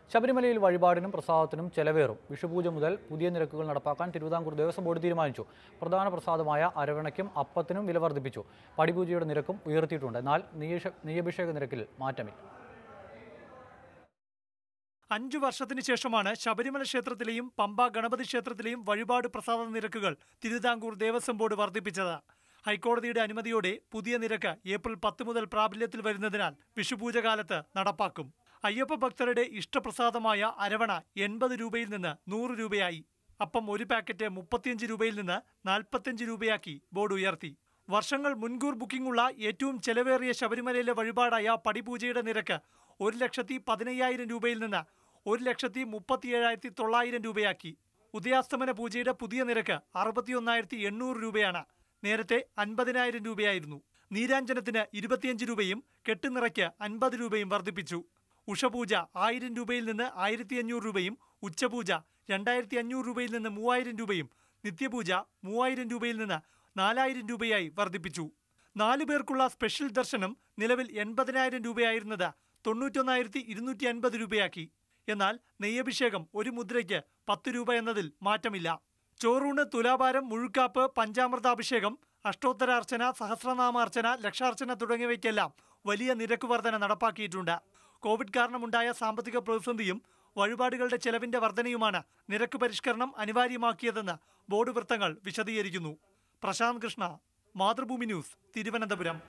ശബരിമലയിൽ വഴിപാടിനും പ്രസാദത്തിനും ചെലവേറും വിഷുപൂജ മുതൽ പുതിയ നിരക്കുകൾ നടപ്പാക്കാൻ തിരുവിതാംകൂർ ദേവസ്വം ബോർഡ് തീരുമാനിച്ചു പ്രധാന പ്രസാദമായ അരവണയ്ക്കും അപ്പത്തിനും വില വർദ്ധിപ്പിച്ചു പടിപൂജയുടെ നിരക്കും ഉയർത്തിയിട്ടുണ്ട് എന്നാൽ നെയ്യഷ- നെയ്യഭിഷേക നിരക്കിൽ മാറ്റമില്ല അഞ്ചു വർഷത്തിന് ശേഷമാണ് ശബരിമല ക്ഷേത്രത്തിലെയും പമ്പ ഗണപതി ക്ഷേത്രത്തിലെയും വഴിപാട് പ്രസാദ നിരക്കുകൾ തിരുവിതാംകൂർ ദേവസ്വം ബോർഡ് വർദ്ധിപ്പിച്ചത് ഹൈക്കോടതിയുടെ അനുമതിയോടെ പുതിയ നിരക്ക് ഏപ്രിൽ പത്ത് മുതൽ പ്രാബല്യത്തിൽ വരുന്നതിനാൽ വിഷുപൂജ കാലത്ത് നടപ്പാക്കും അയ്യപ്പ ഭക്തരുടെ ഇഷ്ടപ്രസാദമായ അരവണ എൺപത് രൂപയിൽ നിന്ന് നൂറ് രൂപയായി അപ്പം ഒരു പാക്കറ്റ് മുപ്പത്തിയഞ്ച് രൂപയിൽ നിന്ന് നാൽപ്പത്തിയഞ്ച് രൂപയാക്കി ബോർഡ് ഉയർത്തി വർഷങ്ങൾ മുൻകൂർ ബുക്കിംഗ് ഉള്ള ഏറ്റവും ചെലവേറിയ ശബരിമലയിലെ വഴിപാടായ പടിപൂജയുടെ നിരക്ക് ഒരു ലക്ഷത്തി പതിനയ്യായിരം രൂപയിൽ നിന്ന് ഒരു ലക്ഷത്തി മുപ്പത്തിയേഴായിരത്തി തൊള്ളായിരം രൂപയാക്കി ഉദയാസ്തമന പൂജയുടെ പുതിയ നിരക്ക് അറുപത്തിയൊന്നായിരത്തി എണ്ണൂറ് രൂപയാണ് നേരത്തെ അൻപതിനായിരം രൂപയായിരുന്നു നീരാഞ്ജനത്തിന് ഇരുപത്തിയഞ്ച് രൂപയും കെട്ടുനിറയ്ക്ക് അൻപത് രൂപയും വർദ്ധിപ്പിച്ചു ഉഷപൂജ ആയിരം രൂപയിൽ നിന്ന് ആയിരത്തി അഞ്ഞൂറ് രൂപയും ഉച്ചപൂജ രണ്ടായിരത്തി അഞ്ഞൂറ് രൂപയിൽ നിന്ന് മൂവായിരം രൂപയും നിത്യപൂജ മൂവായിരം രൂപയിൽ നിന്ന് നാലായിരം രൂപയായി വർദ്ധിപ്പിച്ചു നാലു പേർക്കുള്ള സ്പെഷ്യൽ ദർശനം നിലവിൽ എൺപതിനായിരം രൂപയായിരുന്നത് തൊണ്ണൂറ്റൊന്നായിരത്തി ഇരുന്നൂറ്റി അൻപത് രൂപയാക്കി എന്നാൽ നെയ്യഭിഷേകം ഒരു മുദ്രയ്ക്ക് പത്ത് രൂപ എന്നതിൽ മാറ്റമില്ല ചോറൂണ് തുലാഭാരം മുഴുക്കാപ്പ് പഞ്ചാമൃതാഭിഷേകം അഷ്ടോത്തരാർച്ചന സഹസ്രനാമാർച്ചന ലക്ഷാർച്ചന തുടങ്ങിയവയ്ക്കെല്ലാം വലിയ നിരക്ക് വർധന നടപ്പാക്കിയിട്ടുണ്ട് കോവിഡ് കാരണമുണ്ടായ സാമ്പത്തിക പ്രതിസന്ധിയും വഴിപാടുകളുടെ ചെലവിന്റെ വർധനയുമാണ് നിരക്ക് പരിഷ്കരണം അനിവാര്യമാക്കിയതെന്ന് ബോർഡ് വൃത്തങ്ങൾ വിശദീകരിക്കുന്നു പ്രശാന്ത് കൃഷ്ണ മാതൃഭൂമി ന്യൂസ് തിരുവനന്തപുരം